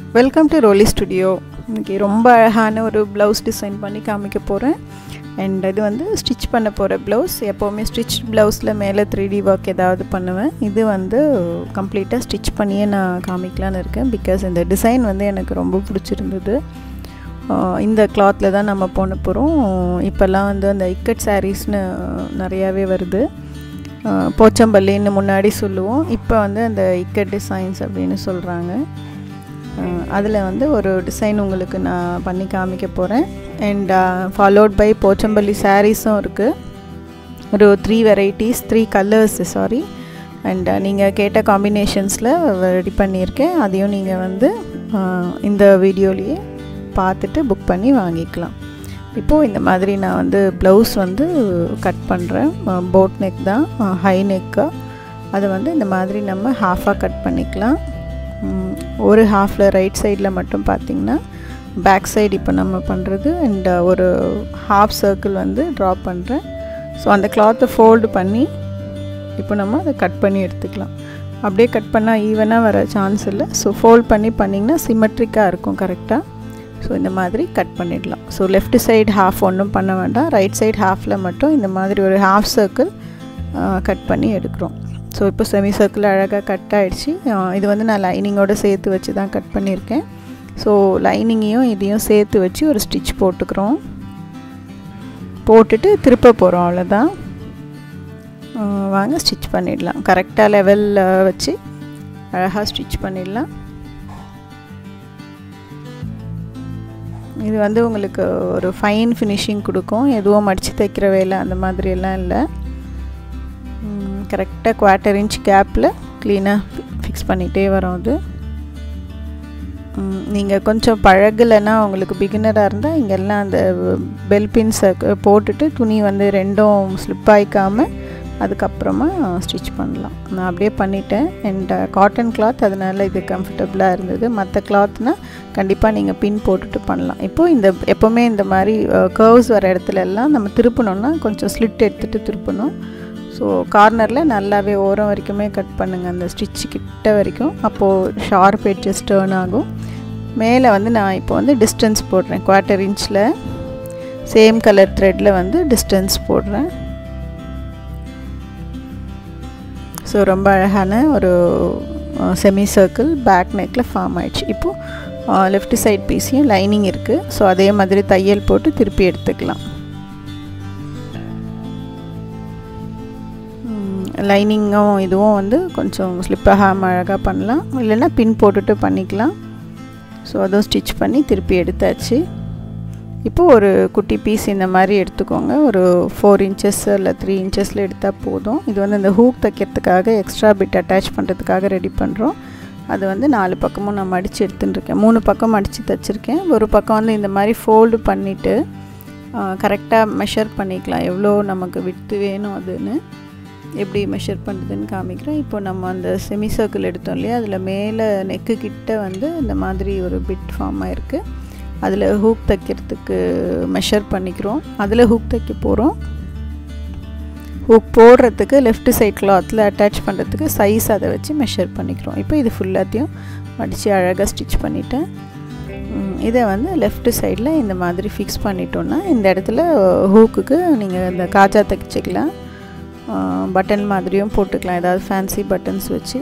welcome to ரோலி studio இன்னைக்கு ரொம்ப அழகான ஒரு ப்ளவுஸ் டிசைன் பண்ணி காமிக்க போகிறேன் அண்ட் இது வந்து ஸ்டிச் பண்ண போகிற ப்ளவுஸ் எப்போவுமே ஸ்டிச் ப்ளவுஸில் மேலே த்ரீ டி ஒர்க் ஏதாவது பண்ணுவேன் இது வந்து கம்ப்ளீட்டாக ஸ்டிச் பண்ணியே நான் காமிக்கலான்னு இருக்கேன் பிகாஸ் இந்த டிசைன் வந்து எனக்கு ரொம்ப பிடிச்சிருந்தது இந்த கிளாத்தில் தான் நம்ம போன போகிறோம் இப்போல்லாம் வந்து அந்த இக்கட் சாரீஸ்னு நிறையாவே வருது போச்சம்பள்ளின்னு முன்னாடி சொல்லுவோம் இப்போ வந்து அந்த இக்கட் டிசைன்ஸ் அப்படின்னு சொல்கிறாங்க அதில் வந்து ஒரு டிசைன் உங்களுக்கு நான் பண்ணி காமிக்க போகிறேன் அண்ட் ஃபாலோட் பை போச்சம்பள்ளி சாரீஸும் இருக்குது ஒரு three varieties three colours sari and நீங்கள் கேட்ட காம்பினேஷன்ஸில் ரெடி பண்ணியிருக்கேன் அதையும் நீங்கள் வந்து இந்த வீடியோலேயே பார்த்துட்டு புக் பண்ணி வாங்கிக்கலாம் இப்போது இந்த மாதிரி நான் வந்து ப்ளவுஸ் வந்து கட் பண்ணுறேன் போட் நெக் தான் ஹை நெக்கு அதை வந்து இந்த மாதிரி நம்ம ஹாஃபாக கட் பண்ணிக்கலாம் ஒரு ஹாஃபில் ரைட் சைடில் மட்டும் பார்த்திங்கன்னா பேக் சைடு இப்போ நம்ம பண்ணுறது அண்ட் ஒரு ஹாஃப் சர்க்கிள் வந்து ட்ரா பண்ணுறேன் ஸோ அந்த கிளாத்தை ஃபோல்டு பண்ணி இப்போ நம்ம அதை கட் பண்ணி எடுத்துக்கலாம் அப்படியே கட் பண்ணால் ஈவனாக வர சான்ஸ் இல்லை ஸோ ஃபோல்ட் பண்ணி பண்ணிங்கன்னா சிமெட்ரிக்காக இருக்கும் கரெக்டாக ஸோ இந்த மாதிரி கட் பண்ணிடலாம் ஸோ லெஃப்ட் சைடு ஹாஃப் ஒன்றும் பண்ண வேண்டாம் ரைட் சைடு ஹாஃபில் மட்டும் இந்த மாதிரி ஒரு ஹாஃப் சர்க்கிள் கட் பண்ணி எடுக்கிறோம் ஸோ இப்போ செமி சர்க்கிள் அழகாக கட் ஆகிடுச்சு இது வந்து நான் லைனிங்கோடு சேர்த்து வச்சு தான் கட் பண்ணியிருக்கேன் ஸோ லைனிங்கையும் இதையும் சேர்த்து வச்சு ஒரு ஸ்டிச் போட்டுக்கிறோம் போட்டுட்டு திருப்ப போகிறோம் அவ்வளோதான் வாங்க ஸ்டிச் பண்ணிடலாம் கரெக்டாக லெவலில் வச்சு அழகாக ஸ்டிச் பண்ணிடலாம் இது வந்து உங்களுக்கு ஒரு ஃபைன் ஃபினிஷிங் கொடுக்கும் எதுவும் மடித்து தைக்கிற வேலை அந்த மாதிரியெல்லாம் இல்லை கரெக்டாக குவார்ட்டர் இன்ச் கேப்பில் க்ளீனாக ஃபிக்ஸ் பண்ணிகிட்டே வரோம் அது நீங்கள் கொஞ்சம் பழகலைன்னா உங்களுக்கு பிகினராக இருந்தால் இங்கெல்லாம் அந்த பெல் பின்ஸை போட்டுட்டு துணி வந்து ரெண்டும் ஸ்லிப் ஆகிக்காமல் அதுக்கப்புறமா ஸ்டிச் பண்ணலாம் நான் அப்படியே பண்ணிட்டேன் அண்ட் காட்டன் கிளாத் அதனால் இது கம்ஃபர்டபுளாக இருந்தது மற்ற கிளாத்னால் கண்டிப்பாக நீங்கள் பின் போட்டுட்டு பண்ணலாம் இப்போது இந்த எப்போவுமே இந்த மாதிரி கர்வ்ஸ் வர இடத்துல எல்லாம் நம்ம திருப்பணுன்னா கொஞ்சம் ஸ்லிட் எடுத்துகிட்டு திருப்பணும் ஸோ கார்னரில் நல்லாவே ஓரம் வரைக்குமே கட் பண்ணுங்கள் அந்த ஸ்டிச்சு கிட்ட வரைக்கும் அப்போது ஷார்ப் எட்ஜஸ் டேர்ன் ஆகும் மேலே வந்து நான் இப்போ வந்து டிஸ்டன்ஸ் போடுறேன் குவார்ட்டர் இன்ச்சில் சேம் கலர் த்ரெட்டில் வந்து டிஸ்டன்ஸ் போடுறேன் ஸோ ரொம்ப அழகான ஒரு செமி சர்க்கிள் பேக் நெக்கில் ஃபார்ம் ஆயிடுச்சு இப்போது லெஃப்ட் சைட் பீஸையும் லைனிங் இருக்குது ஸோ அதே மாதிரி தையல் போட்டு திருப்பி எடுத்துக்கலாம் லைனிங்கும் இதுவும் வந்து கொஞ்சம் ஸ்லிப்பாக அழகாக பண்ணலாம் இல்லைன்னா பின் போட்டுட்டு பண்ணிக்கலாம் ஸோ அதுவும் ஸ்டிச் பண்ணி திருப்பி எடுத்தாச்சு இப்போது ஒரு குட்டி பீஸ் இந்த மாதிரி எடுத்துக்கோங்க ஒரு ஃபோர் இன்ச்சஸ் இல்லை த்ரீ இன்ச்சஸில் எடுத்தால் போதும் இது வந்து இந்த ஹூக் தைக்கிறதுக்காக எக்ஸ்ட்ரா பிட் அட்டாச் பண்ணுறதுக்காக ரெடி பண்ணுறோம் அது வந்து நாலு பக்கமும் நான் மடித்து எடுத்துட்டுருக்கேன் மூணு பக்கம் மடித்து தைச்சிருக்கேன் ஒரு பக்கம் வந்து இந்த மாதிரி ஃபோல்டு பண்ணிவிட்டு கரெக்டாக மெஷர் பண்ணிக்கலாம் எவ்வளோ நமக்கு விட்டு வேணும் அதுன்னு எப்படி மெஷர் பண்ணுறதுன்னு காமிக்கிறேன் இப்போ நம்ம அந்த செமி சர்க்கிள் எடுத்தோம் இல்லையா அதில் மேலே நெக்கு கிட்ட வந்து இந்த மாதிரி ஒரு பிட் ஃபார்ம் ஆகிருக்கு அதில் ஹூக் தைக்கிறதுக்கு மெஷர் பண்ணிக்கிறோம் அதில் ஹூக் தைக்க போகிறோம் ஹூக் போடுறதுக்கு லெஃப்ட் சைட் கிளாத்தில் அட்டாச் பண்ணுறதுக்கு சைஸ் அதை வச்சு மெஷர் பண்ணிக்கிறோம் இப்போ இது ஃபுல்லாத்தையும் மடித்து அழகாக ஸ்டிச் பண்ணிவிட்டேன் இதை வந்து லெஃப்ட் சைடில் இந்த மாதிரி ஃபிக்ஸ் பண்ணிட்டோன்னா இந்த இடத்துல ஹூக்குக்கு நீங்கள் இந்த காஜா தைச்சிக்கலாம் பட்டன் மாதிரியும் போட்டுக்கலாம் ஏதாவது ஃபேன்சி பட்டன்ஸ் வச்சு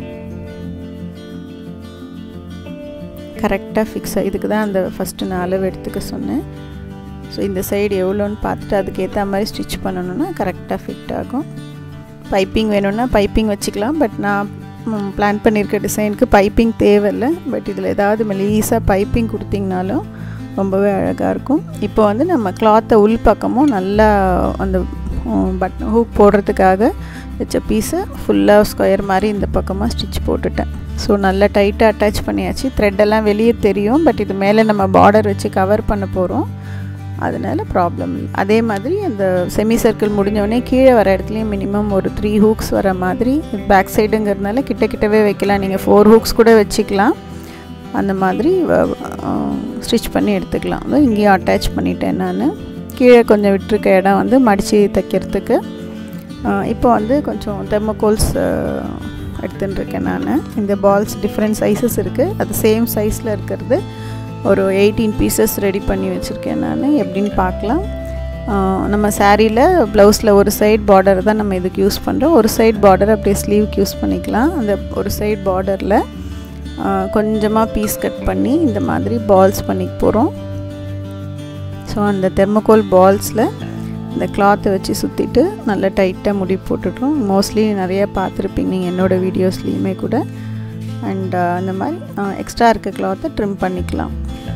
கரெக்டாக ஃபிக்ஸ் இதுக்கு தான் அந்த ஃபஸ்ட்டு நான் அளவு எடுத்துக்க சொன்னேன் ஸோ இந்த சைடு எவ்வளோன்னு பார்த்துட்டு அதுக்கேற்ற மாதிரி ஸ்டிச் பண்ணணுன்னா கரெக்டாக ஃபிட் ஆகும் பைப்பிங் வேணும்னா பைப்பிங் வச்சுக்கலாம் பட் நான் பிளான் பண்ணியிருக்க டிசைனுக்கு பைப்பிங் தேவையில்லை பட் இதில் ஏதாவது மெலீஸாக பைப்பிங் கொடுத்திங்கனாலும் ரொம்பவே அழகாக இருக்கும் இப்போ வந்து நம்ம கிளாத்தை உள் பக்கமும் நல்லா அந்த பட் ஹூக் போடுறதுக்காக வச்ச பீஸை ஃபுல்லாக ஸ்கொயர் மாதிரி இந்த பக்கமாக ஸ்டிச் போட்டுட்டேன் ஸோ நல்லா டைட்டாக அட்டாச் பண்ணியாச்சு த்ரெட்டெல்லாம் வெளியே தெரியும் பட் இது மேலே நம்ம பார்டர் வச்சு கவர் பண்ண போகிறோம் அதனால் ப்ராப்ளம் இல்லை அதே மாதிரி அந்த செமி சர்க்கிள் முடிஞ்சோடனே கீழே வர இடத்துலையும் மினிமம் ஒரு த்ரீ ஹூக்ஸ் வர மாதிரி பேக் சைடுங்கிறதுனால கிட்ட கிட்டவே வைக்கலாம் நீங்கள் ஃபோர் ஹூக்ஸ் கூட வச்சுக்கலாம் அந்த மாதிரி ஸ்டிச் பண்ணி எடுத்துக்கலாம் அதோ இங்கேயும் அட்டாச் பண்ணிட்டேன் நான் கீழே கொஞ்சம் விட்டுருக்க இடம் வந்து மடித்து தைக்கிறதுக்கு இப்போ வந்து கொஞ்சம் தெர்மோகோல்ஸ் எடுத்துட்டுருக்கேன் நான் இந்த பால்ஸ் டிஃப்ரெண்ட் சைஸஸ் இருக்குது அது சேம் சைஸில் இருக்கிறது ஒரு எயிட்டீன் பீசஸ் ரெடி பண்ணி வச்சுருக்கேன் நான் எப்படின்னு பார்க்கலாம் நம்ம சாரியில் ப்ளவுஸில் ஒரு சைட் பார்டர் தான் நம்ம இதுக்கு யூஸ் பண்ணுறோம் ஒரு சைட் பார்டர் அப்படியே ஸ்லீவ்க்கு யூஸ் பண்ணிக்கலாம் அந்த ஒரு சைட் பார்டரில் கொஞ்சமாக பீஸ் கட் பண்ணி இந்த மாதிரி பால்ஸ் பண்ணிக்க போகிறோம் ஸோ அந்த தெர்மோகோல் பால்ஸில் இந்த கிளாத்தை வச்சு சுற்றிட்டு நல்லா டைட்டாக முடி போட்டுட்றோம் மோஸ்ட்லி நிறைய பார்த்துருப்பீங்க நீங்கள் என்னோடய வீடியோஸ்லேயுமே கூட அண்ட் அந்த மாதிரி எக்ஸ்ட்ரா இருக்க கிளாத்தை ட்ரிம் பண்ணிக்கலாம்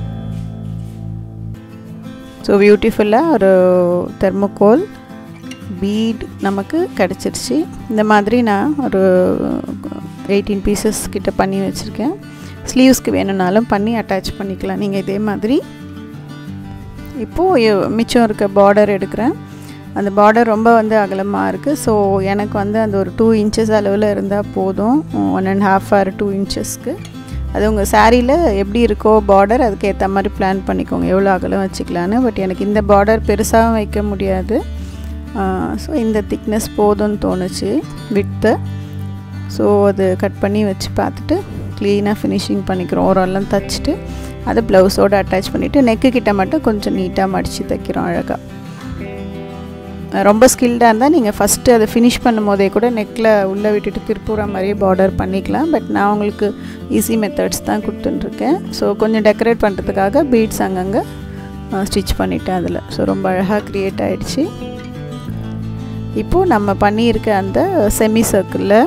ஸோ பியூட்டிஃபுல்லாக ஒரு தெர்மோகோல் பீட் நமக்கு கிடச்சிருச்சு இந்த மாதிரி நான் ஒரு எயிட்டீன் பீசஸ் கிட்ட பண்ணி வச்சுருக்கேன் ஸ்லீவ்ஸ்க்கு வேணும்னாலும் பண்ணி அட்டாச் பண்ணிக்கலாம் நீங்கள் இதே மாதிரி இப்போது மிச்சம் இருக்க பார்டர் எடுக்கிறேன் அந்த பார்டர் ரொம்ப வந்து அகலமாக இருக்குது ஸோ எனக்கு வந்து அந்த ஒரு டூ இன்ச்சஸ் அளவில் இருந்தால் போதும் one and half or two இன்ச்சஸ்க்கு அது உங்கள் சாரியில் எப்படி இருக்கோ பார்டர் அதுக்கு ஏற்ற மாதிரி பிளான் பண்ணிக்கோங்க எவ்வளோ அகலம் வச்சுக்கலான்னு பட் எனக்கு இந்த பார்டர் பெருசாகவும் வைக்க முடியாது ஸோ இந்த திக்னஸ் போதும்னு தோணுச்சு விட்டு ஸோ அது கட் பண்ணி வச்சு பார்த்துட்டு க்ளீனாக ஃபினிஷிங் பண்ணிக்கிறோம் ஓரெல்லாம் தைச்சிட்டு அதை ப்ளவுஸோடு அட்டாச் பண்ணிவிட்டு நெக்கு கிட்ட மட்டும் கொஞ்சம் நீட்டாக மடித்து தைக்கிறோம் அழகாக ரொம்ப ஸ்கில்டாக இருந்தால் நீங்கள் ஃபஸ்ட்டு அதை ஃபினிஷ் பண்ணும் போதே கூட நெக்கில் உள்ளே விட்டுட்டு திருப்புற மாதிரியே பார்டர் பண்ணிக்கலாம் பட் நான் உங்களுக்கு ஈஸி மெத்தட்ஸ் தான் கொடுத்துட்டுருக்கேன் ஸோ கொஞ்சம் டெக்கரேட் பண்ணுறதுக்காக பீட்ஸ் அங்கங்கே ஸ்டிச் பண்ணிட்டேன் அதில் ஸோ ரொம்ப அழகாக க்ரியேட் ஆகிடுச்சு இப்போது நம்ம பண்ணியிருக்க அந்த செமி சர்க்கிளில்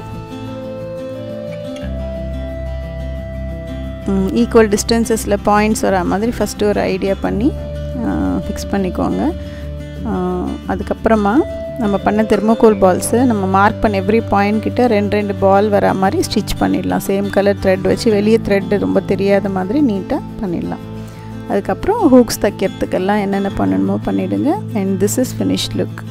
ஈக்குவல் டிஸ்டன்சஸில் பாயிண்ட்ஸ் வர மாதிரி ஃபஸ்ட்டு ஒரு ஐடியா பண்ணி ஃபிக்ஸ் பண்ணிக்கோங்க அதுக்கப்புறமா நம்ம பண்ண தெர்மோகோல் பால்ஸு நம்ம மார்க் பண்ண எவ்ரி பாயிண்ட் கிட்ட ரெண்டு ரெண்டு பால் வர மாதிரி ஸ்டிச் பண்ணிடலாம் சேம் கலர் த்ரெட் வச்சு வெளியே த்ரெட் ரொம்ப தெரியாத மாதிரி நீட்டாக பண்ணிடலாம் அதுக்கப்புறம் ஹூக்ஸ் தைக்கிறதுக்கெல்லாம் என்னென்ன பண்ணணுமோ பண்ணிவிடுங்க and this is finish look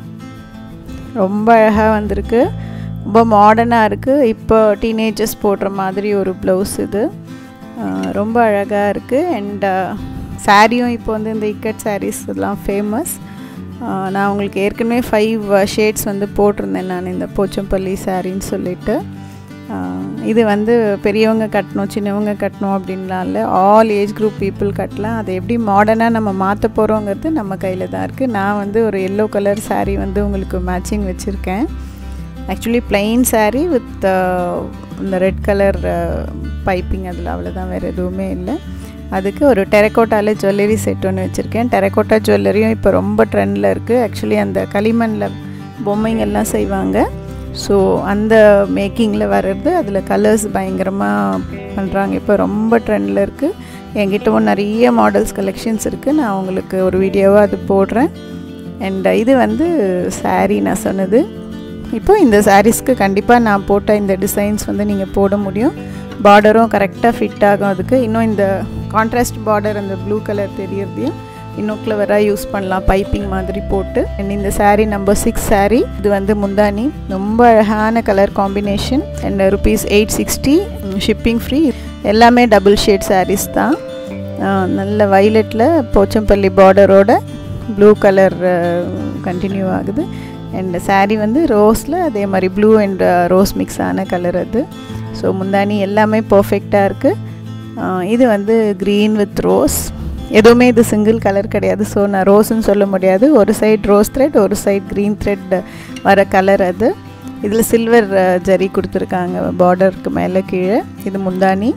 ரொம்ப அழகாக வந்திருக்கு ரொம்ப மாடர்னாக இருக்குது இப்போ டீனேஜர்ஸ் போடுற மாதிரி ஒரு ப்ளவுஸ் இது ரொம்ப அழகாக இருக்குது அண்ட் சாரியும் இப்போ வந்து இந்த இக்கட் சாரீஸ் இதெல்லாம் ஃபேமஸ் நான் உங்களுக்கு ஏற்கனவே ஃபைவ் ஷேட்ஸ் வந்து போட்டிருந்தேன் நான் இந்த போச்சம்பள்ளி சாரின்னு சொல்லிட்டு இது வந்து பெரியவங்க கட்டணும் சின்னவங்க கட்டணும் அப்படின்லாம் இல்லை ஆல் ஏஜ் குரூப் பீப்புள் கட்டலாம் அதை எப்படி மாடர்னாக நம்ம மாற்ற போகிறோங்கிறது நம்ம கையில் தான் இருக்குது நான் வந்து ஒரு எல்லோ கலர் சாரீ வந்து உங்களுக்கு மேட்சிங் வச்சுருக்கேன் ஆக்சுவலி பிளெயின் சாரீ வித் இந்த ரெட் கலர் பைப்பிங் அதில் அவ்வளோதான் வேறு எதுவுமே இல்லை அதுக்கு ஒரு டெரக்கோட்டாவில் ஜுவல்லரி செட் ஒன்று வச்சுருக்கேன் டெரக்கோட்டா ஜுவல்லரியும் இப்போ ரொம்ப ட்ரெண்டில் இருக்குது ஆக்சுவலி அந்த களிமண்ணில் பொம்மைங்கள்லாம் செய்வாங்க ஸோ அந்த மேக்கிங்கில் வர்றது அதில் கலர்ஸ் பயங்கரமாக பண்ணுறாங்க இப்போ ரொம்ப ட்ரெண்டில் இருக்குது என்கிட்டவும் நிறைய மாடல்ஸ் கலெக்ஷன்ஸ் இருக்குது நான் உங்களுக்கு ஒரு வீடியோவாக அது போடுறேன் அண்ட் இது வந்து சாரீ நான் சொன்னது இப்போ இந்த சாரீஸ்க்கு கண்டிப்பாக நான் போட்ட இந்த டிசைன்ஸ் வந்து நீங்கள் போட முடியும் பார்டரும் கரெக்டாக ஃபிட் ஆகும் அதுக்கு இன்னும் இந்த கான்ட்ராஸ்ட் பார்டர் அந்த ப்ளூ கலர் தெரியறதையும் இன்னும் கிளவராக யூஸ் பண்ணலாம் பைப்பிங் மாதிரி போட்டு அண்ட் இந்த சாரீ நம்பர் சிக்ஸ் சாரீ இது வந்து முந்தானி ரொம்ப அழகான colour combination and rupees eight sixty shipping free எல்லாமே டபுள் ஷேட் சாரீஸ் தான் நல்ல வைலட்டில் போச்சம்பள்ளி பார்டரோட ப்ளூ கலர் கண்டினியூ ஆகுது அண்ட் சாரீ வந்து ரோஸில் அதே மாதிரி ப்ளூ அண்ட் ரோஸ் மிக்ஸ் ஆன கலர் அது ஸோ முந்தானி எல்லாமே பர்ஃபெக்டாக இருக்குது இது வந்து க்ரீன் வித் ரோஸ் எதுவுமே இது சிங்கிள் கலர் கிடையாது ஸோ நான் ரோஸ்ன்னு சொல்ல முடியாது ஒரு சைட் ரோஸ் த்ரெட் ஒரு சைட் க்ரீன் த்ரெட் வர கலர் அது இதில் சில்வர் ஜரி கொடுத்துருக்காங்க பார்டருக்கு மேலே கீழே இது முந்தானி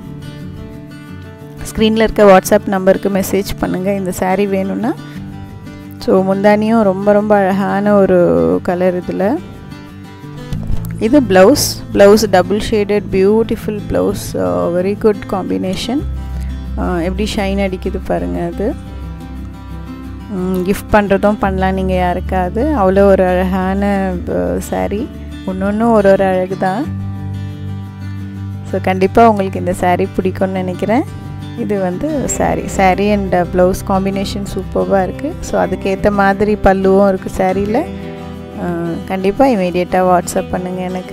ஸ்க்ரீனில் இருக்க வாட்ஸ்அப் நம்பருக்கு மெசேஜ் பண்ணுங்கள் இந்த சாரீ வேணும்னா ஸோ முந்தானியும் ரொம்ப ரொம்ப அழகான ஒரு கலர் இதில் இது blouse blouse double shaded beautiful blouse very good combination எப்படி ஷைன் அடிக்குது பாருங்கள் அது கிஃப்ட் பண்ணுறதும் பண்ணலாம் நீங்கள் யாருக்காவது அவ்வளோ ஒரு அழகான சாரீ ஒன்று ஒன்று ஒரு ஒரு அழகு தான் ஸோ கண்டிப்பாக உங்களுக்கு இந்த சாரீ பிடிக்கும்னு நினைக்கிறேன் இது வந்து sari sari and blouse combination சூப்பராக இருக்குது ஸோ அதுக்கேற்ற மாதிரி பல்லுவும் இருக்குது சாரியில் கண்டிப்பாக இமீடியட்டாக வாட்ஸ்அப் பண்ணுங்கள் எனக்கு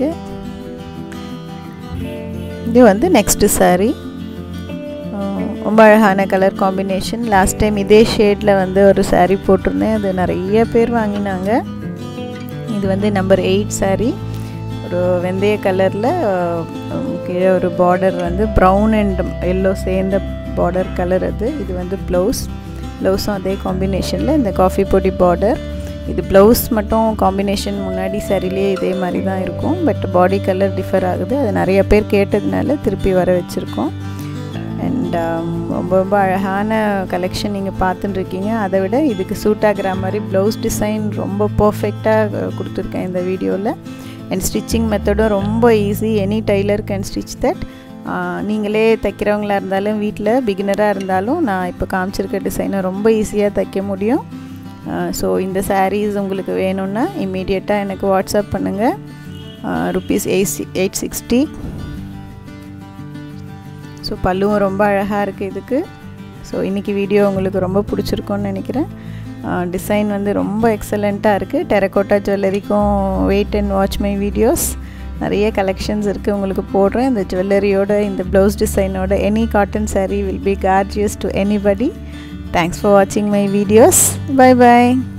இது வந்து நெக்ஸ்ட்டு சாரீ ரொம்ப அழகான கலர் காம்பினேஷன் லாஸ்ட் டைம் இதே ஷேடில் வந்து ஒரு சாரீ போட்டிருந்தேன் அது நிறைய பேர் வாங்கினாங்க இது வந்து நம்பர் எயிட் சாரீ ஒரு வெந்தய கலரில் கீழே ஒரு பார்டர் வந்து ப்ரௌன் அண்ட் எல்லோ சேர்ந்த பார்டர் கலர் அது இது வந்து ப்ளவுஸ் ப்ளவுஸும் அதே காம்பினேஷனில் இந்த காஃபி பொடி பார்டர் இது ப்ளவுஸ் மட்டும் காம்பினேஷன் முன்னாடி சரிலே இதே மாதிரி தான் இருக்கும் பட் பாடி கலர் டிஃபர் ஆகுது அது நிறைய பேர் கேட்டதுனால திருப்பி வர வச்சுருக்கோம் அண்ட் ரொம்ப ரொம்ப அழகான கலெக்ஷன் நீங்கள் பார்த்துட்டு இருக்கீங்க அதை விட இதுக்கு சூட் ஆகிற மாதிரி ப்ளவுஸ் டிசைன் ரொம்ப பர்ஃபெக்டாக கொடுத்துருக்கேன் இந்த வீடியோவில் அண்ட் ஸ்டிச்சிங் மெத்தடும் ரொம்ப easy any tailor can stitch that நீங்களே தைக்கிறவங்களா இருந்தாலும் வீட்டில் பிகினராக இருந்தாலும் நான் இப்போ காமிச்சிருக்க டிசைனை ரொம்ப ஈஸியாக தைக்க முடியும் ஸோ இந்த சாரீஸ் உங்களுக்கு வேணும்னா இம்மீடியட்டாக எனக்கு வாட்ஸ்அப் பண்ணுங்கள் rupees eight eight sixty so பல்லுவும் ரொம்ப அழகாக இருக்குது இதுக்கு ஸோ இன்றைக்கி வீடியோ உங்களுக்கு ரொம்ப பிடிச்சிருக்கும்னு நினைக்கிறேன் டிசைன் வந்து ரொம்ப எக்ஸலண்ட்டாக இருக்குது டெரக்கோட்டா ஜுவல்லரிக்கும் wait and watch my videos நிறைய கலெக்ஷன்ஸ் இருக்குது உங்களுக்கு போடுறேன் இந்த ஜுவல்லரியோட இந்த ப்ளவுஸ் டிசைனோட any cotton sari will be gorgeous to anybody thanks for வாட்சிங் மை வீடியோஸ் பை பாய்